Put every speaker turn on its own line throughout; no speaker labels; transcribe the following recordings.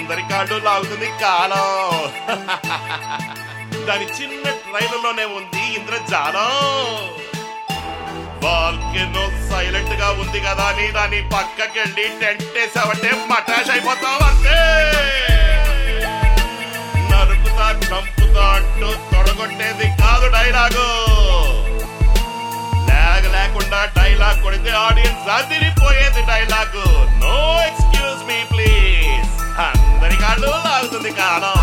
అందరి కాళ్ళు లాగుతుంది కాలం దాని చిన్న ట్రైలర్లోనే ఉంది ఇంద్రజాలం వాల్కెనో సైలెంట్ గా ఉంది కదా అని దాని పక్కకెళ్ళి టెంట్ వేసావంటే మటాష్ అయిపోతావు అంతే నరుకుతా చంపుతా అంటూ తొడగొట్టేది కాదు డైలాగు లాగ్ లేకుండా డైలాగ్ కొడితే ఆడియన్స్ అదిరిపోయేది dialogue no excuse me please అందరి కాళ్ళు లాగుతుంది కాలం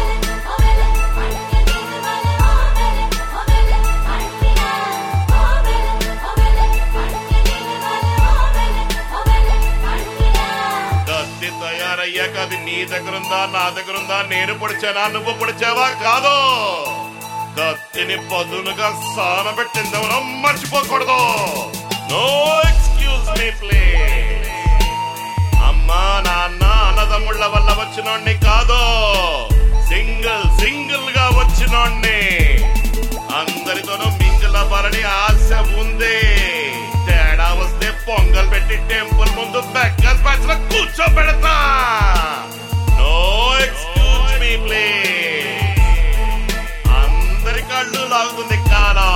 కత్తి తయారయ్యాక అది నీ దగ్గర ఉందా నా దగ్గర ఉందా నేను పొడిచానా నువ్వు పొడిచావా కాదు కత్తిని పదునుగా సానబెట్టిందెవరో మర్చిపోకూడదు నో ఎక్స్క్యూజ్ మీ ప్లీజ్ అమ్మా నాన్న అన్నదమ్ముళ్ళ వల్ల వచ్చినోడ్ని కాదు సింగిల్ సింగిల్ గా వచ్చినోడ్ని అందరితోనూ మింగిల్ అవ్వాలని ఆశ ఉంది తేడా వస్తే పొంగల్ పెట్టి టెంపుల్ ముందు బెక్కస్ బ్యాచ్ లో కూర్చోబెడతా నో ఎక్స్క్యూజ్ మీ ప్లీజ్ అందరి కళ్ళు లాగుతుంది కాలం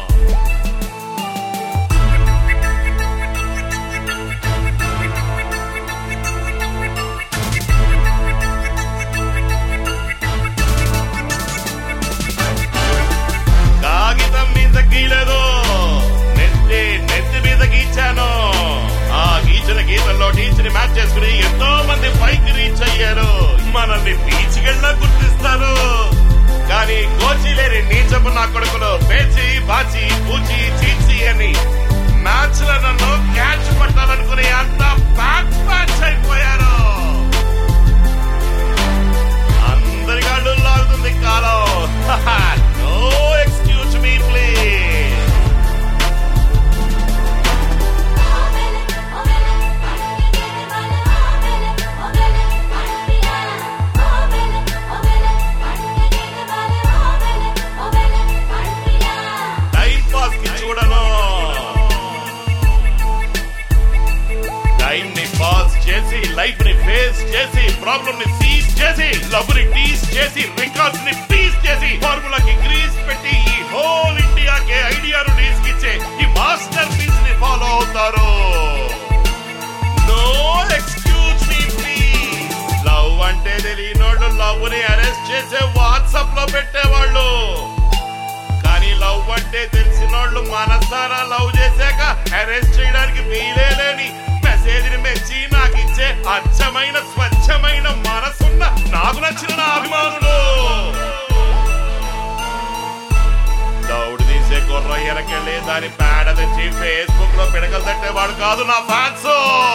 కాగితం మీద గీలేదు నెత్తి నెత్తి మీద గీచాను ఆ గీచిన గీతల్లో టీచర్ మ్యాచ్ చేసుకుని ఎంతో మంది పైకి రీచ్ అయ్యారు మనల్ని బీచ్కెళ్ళ గుర్తిస్తారు కానీ కోచి లేని నీచపు నా కొడుకులు పేచి బాచి పూచి చీచి అని మ్యాచ్ లో నన్ను క్యాచ్ పట్టాలనుకుని అంత బ్యాక్ బ్యాచ్ అయిపోయారు అందరి కాళ్ళు లాగుతుంది కాలం no excuse me please time pass కి చూడను టైం ని పాస్ చేసి లైఫ్ ని ఫేస్ చేసి ప్రాబ్లమ్ ని సీజ్ చేసి లవ్ ని టీస్ చేసి రికార్డ్స్ ని పీస్ చేసి ఫార్ములా కి గ్రీస్ పెట్టి ఈ హోల్ ఇండియాకి ఐడియాను తీసుకిచ్చే ఈ మాస్టర్ పీస్ ని ఫాలో అవుతారు no excuse me please love అంటే తెలియనోళ్ళు లవ్ ని అరెస్ట్ చేసే వాట్సాప్ లో పెట్టేవాళ్ళు కానీ లవ్ అంటే తెలిసినోళ్ళు మనసారా లవ్ చేశాక అరెస్ట్ చేయడానికి వీలే లేని మెసేజ్ ని మెచ్చి నాకు ఇచ్చే అచ్చమైన స్వచ్ఛమైన మనసున్న నాకు నచ్చిన నా అభిమానులు దౌడు తీసే కుర్ర ఎరకెళ్ళి దాని పేడ తెచ్చి ఫేస్బుక్ లో పిడకలు తట్టేవాడు కాదు నా ఫ్యాన్స్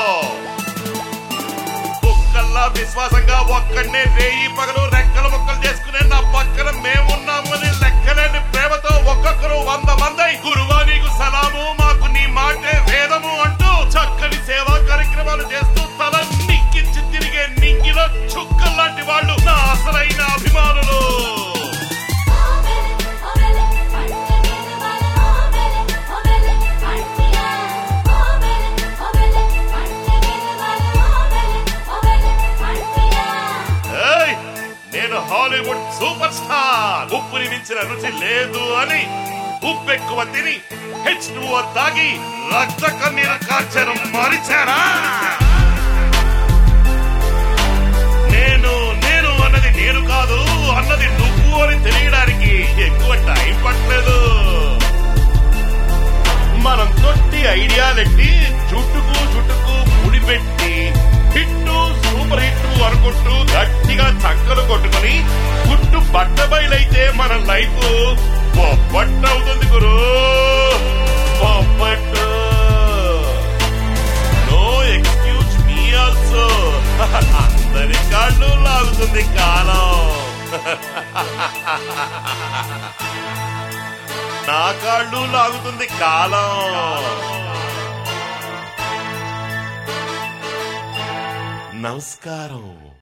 కుక్కల్లా విశ్వాసంగా ఒక్కడనే రేయి పగలు రెక్కల ముక్కలు చేసుకునే నా పక్కన మేమున్నామని లెక్కలేని ప్రేమతో ఒక్కొక్కరు వంద మంది గురువా నీకు సలాము మాకు నీ మాటే వేదము అంటూ చక్కని సేవా కార్యక్రమాలు చేస్తూ తల నిక్కించి తిరిగే నింగిలో చుక్కల్లాంటి వాళ్ళు నా అసలైన అభిమానులు ఏయ్! నేను హాలీవుడ్ సూపర్ స్టార్ ఉప్పుని మించిన రుచి లేదు అని ఉప్పు ఎక్కువ తిని హెచ్ టూ తాగి రక్త కన్నీరు కార్చడం మరిచారా నేను నేను అన్నది నేను కాదు అన్నది నువ్వు అని తెలియడానికి ఎక్కువ టైం పట్టలేదు మనం తొట్టి ఐడియాలెట్టి చుట్టుకు చుట్టుకు ముడిపెట్టి హిట్టు సూపర్ హిట్ అనుకుంటూ గట్టిగా చక్కలు కొట్టుకొని గుట్టు బట్ట బయలైతే మన లైఫ్ పొప్పట్టు అవుతుంది గురు పొప్పట్టు నో ఎక్స్క్యూజ్ మీ ఆల్సో అందరి కాళ్ళు లాగుతుంది కాలం నా కాళ్ళు లాగుతుంది కాలం నమస్కారం